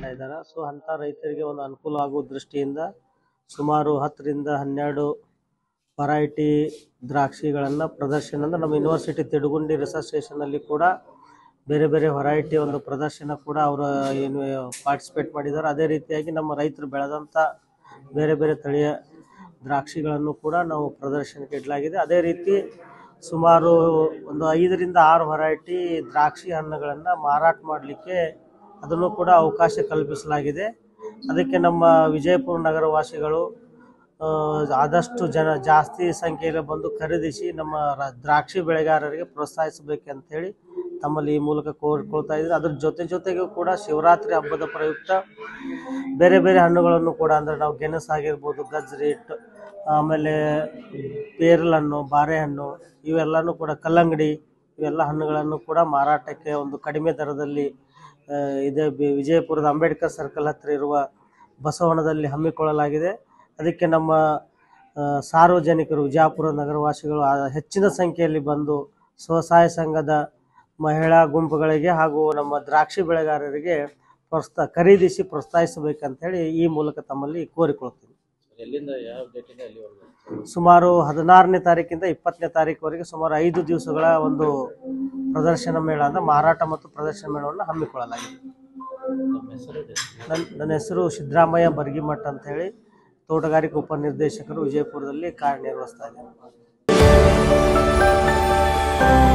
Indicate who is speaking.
Speaker 1: ಮಾಡ್ತಾ ಇದ್ದಾರೆ ಸೊ ಅಂಥ ರೈತರಿಗೆ ಒಂದು ಅನುಕೂಲ ಆಗುವ ದೃಷ್ಟಿಯಿಂದ ಸುಮಾರು ಹತ್ತರಿಂದ ಹನ್ನೆರಡು ವೆರೈಟಿ ದ್ರಾಕ್ಷಿಗಳನ್ನು ಪ್ರದರ್ಶನ ಅಂದ್ರೆ ನಮ್ಮ ಯೂನಿವರ್ಸಿಟಿ ತಿಡುಗುಂಡಿ ರಿಸರ್ಚ್ ಸ್ಟೇಷನಲ್ಲಿ ಕೂಡ ಬೇರೆ ಬೇರೆ ವೆರೈಟಿ ಒಂದು ಪ್ರದರ್ಶನ ಕೂಡ ಅವರು ಏನು ಪಾರ್ಟಿಸಿಪೇಟ್ ಮಾಡಿದ್ದಾರೆ ಅದೇ ರೀತಿಯಾಗಿ ನಮ್ಮ ರೈತರು ಬೆಳೆದಂಥ ಬೇರೆ ಬೇರೆ ತಳಿಯ ದ್ರಾಕ್ಷಿಗಳನ್ನು ಕೂಡ ನಾವು ಪ್ರದರ್ಶನಕ್ಕೆ ಇಡಲಾಗಿದೆ ಅದೇ ರೀತಿ ಸುಮಾರು ಒಂದು ಐದರಿಂದ ಆರು ವೆರೈಟಿ ದ್ರಾಕ್ಷಿ ಹಣ್ಣುಗಳನ್ನು ಮಾರಾಟ ಮಾಡಲಿಕ್ಕೆ ಅದನ್ನು ಕೂಡ ಅವಕಾಶ ಕಲ್ಪಿಸಲಾಗಿದೆ ಅದಕ್ಕೆ ನಮ್ಮ ವಿಜಯಪುರ ನಗರವಾಸಿಗಳು ಆ, ಆದಷ್ಟು ಜನ ಜಾಸ್ತಿ ಸಂಖ್ಯೆಯಲ್ಲಿ ಬಂದು ಖರೀದಿಸಿ ನಮ್ಮ ರ- ದ್ರಾಕ್ಷಿ ಬೆಳೆಗಾರರಿಗೆ ಪ್ರೋತ್ಸಾಹಿಸಬೇಕಂತೇಳಿ ತಮ್ಮಲ್ಲಿ ಈ ಮೂಲಕ ಕೋರಿಕೊಳ್ತಾ ಇದ್ದಾರೆ ಅದ್ರ ಜೊತೆ ಜೊತೆಗೂ ಕೂಡ ಶಿವರಾತ್ರಿ ಹಬ್ಬದ ಪ್ರಯುಕ್ತ ಬೇರೆ ಬೇರೆ ಹಣ್ಣುಗಳನ್ನು ಕೂಡ ಅಂದರೆ ನಾವು ಗೆಣಸು ಆಗಿರ್ಬೋದು ಗಜ್ರಿ ಟ- ಆಮೇಲೆ ಪೇರಲ ಹಣ್ಣು ಬಾರೆಹಣ್ಣು ಇವೆಲ್ಲನೂ ಕೂಡ ಕಲ್ಲಂಗಡಿ ಇವೆಲ್ಲ ಹಣ್ಣುಗಳನ್ನು ಕೂಡ ಮಾರಾಟಕ್ಕೆ ಒಂದು ಕಡಿಮೆ ದರದಲ್ಲಿ ಆ, ಇದೇ ಬಿ- ವಿಜಯಪುರದ ಅಂಬೇಡ್ಕರ್ ಸರ್ಕಲ್ ಹತ್ತಿರ ಇರುವ ಬಸವನದಲ್ಲಿ ಹಮ್ಮಿಕೊಳ್ಳಲಾಗಿದೆ ಅದಕ್ಕೆ ನಮ್ಮ ಆ, ಸಾರ್ವಜನಿಕರು ವಿಜಯಪುರ ನಗರವಾಸಿಗಳು ಆ- ಹೆಚ್ಚಿನ ಸಂಖ್ಯೆಯಲ್ಲಿ ಬಂದು ಸ್ವಸಹಾಯ ಸಂಘದ ಮಹಿಳಾ ಗುಂಪುಗಳಿಗೆ ಹಾಗೂ ನಮ್ಮ ದ್ರಾಕ್ಷಿ ಬೆಳೆಗಾರರಿಗೆ ಪ್ರೋತ್ಸಾಹ ಖರೀದಿಸಿ ಪ್ರೋತ್ಸಾಹಿಸಬೇಕಂತೇಳಿ ಈ ಮೂಲಕ ತಮ್ಮಲ್ಲಿ ಕೋರಿಕೊಳ್ತೀನಿ
Speaker 2: ಎಲ್ಲಿಂದ ಯಾವ ಡೇಟಿಂದ ಎಲ್ಲಿವರೆಗೂ
Speaker 1: ಸುಮಾರು ಹದಿನಾರನೇ ತಾರೀಕಿಂದ ಇಪ್ಪತ್ತನೇ ತಾರೀಕುವರೆಗೆ ಸುಮಾರು ಐದು ದಿವಸಗಳ ಒಂದು ಪ್ರದರ್ಶನ ಮೇಳ ಅಂದರೆ ಮಾರಾಟ ಮತ್ತು ಪ್ರದರ್ಶನ ಮೇಳವನ್ನು ಹಮ್ಮಿಕೊಳ್ಳಲಾಗಿದೆ
Speaker 2: ನಮ್ಮ ಹೆಸರು ಇದೆ.
Speaker 1: ನನ್ನ ನನ್ನ ಹೆಸರು ಸಿದ್ದರಾಮಯ್ಯ ಬರ್ಗಿಮಠ್ ಅಂತ ಹೇಳಿ ತೋಟಗಾರಿಕೆ ಉಪನಿರ್ದೇಶಕರು ವಿಜಯಪುರದಲ್ಲಿ ಕಾರ್ಯನಿರ್ವಹಿಸ್ತಾ ಇದ್ದೇನೆ